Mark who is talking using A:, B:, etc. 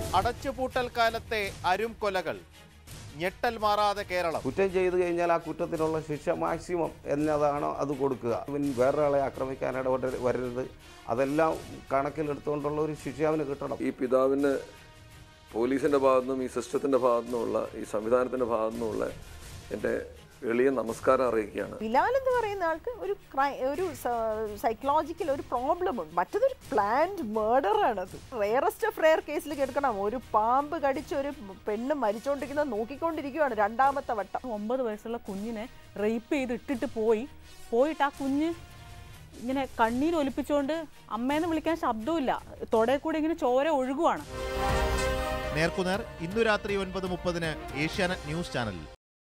A: അടച്ചുപൂട്ടൽ കാലത്തെ അരും കൊലകൾ ഞെട്ടൽ മാറാതെ കേരളം
B: കുറ്റം ചെയ്തു കഴിഞ്ഞാൽ ആ കുറ്റത്തിനുള്ള ശിക്ഷ മാക്സിമം എന്നതാണോ അത് കൊടുക്കുക ഇവൻ വേറൊരാളെ ആക്രമിക്കാൻ ഇടപെട വരരുത് അതെല്ലാം കണക്കിലെടുത്തുകൊണ്ടുള്ള ഒരു ശിക്ഷ അവന് കിട്ടണം
C: ഈ പിതാവിന് പോലീസിൻ്റെ ഭാഗത്തുനിന്നും ഈ സിസ്റ്റത്തിൻ്റെ ഭാഗത്തുനിന്നുള്ള ഈ സംവിധാനത്തിൻ്റെ ഭാഗത്തുനിന്നുള്ള എൻ്റെ എളിയ നമസ്കാരം അറിയിക്കുകയാണ്
D: ബിലാൽ എന്ന് പറയുന്ന ആൾക്ക് ഒരു ക്രൈ ഒരു സൈക്കോളജിക്കൽ ഒരു പ്രോബ്ലം ഉണ്ട് മറ്റതൊരു പ്ലാൻഡ് മേർഡർ ആണത് റെയറസ്റ്റ് ഓഫ് റെയർ കേസിൽ കേൾക്കണം ഒരു പാമ്പ് കടിച്ച് ഒരു പെണ്ണ് മരിച്ചുകൊണ്ടിരിക്കുന്നത് നോക്കിക്കൊണ്ടിരിക്കുകയാണ് രണ്ടാമത്തെ വട്ടം
E: ഒമ്പത് വയസ്സുള്ള കുഞ്ഞിനെ റേപ്പ് ചെയ്ത് ഇട്ടിട്ട് പോയി പോയിട്ട് ആ കുഞ്ഞ് ഇങ്ങനെ കണ്ണീർ ഒലിപ്പിച്ചുകൊണ്ട് അമ്മേന്ന് വിളിക്കാൻ ശബ്ദമില്ല തൊടേ കൂടെ ഇങ്ങനെ ചോര ഒഴുകുവാണ്
A: നേർക്കുനേർ ഇന്നു രാത്രി ഒൻപത് മുപ്പതിന് ഏഷ്യാനെറ്റ് ന്യൂസ് ചാനലിൽ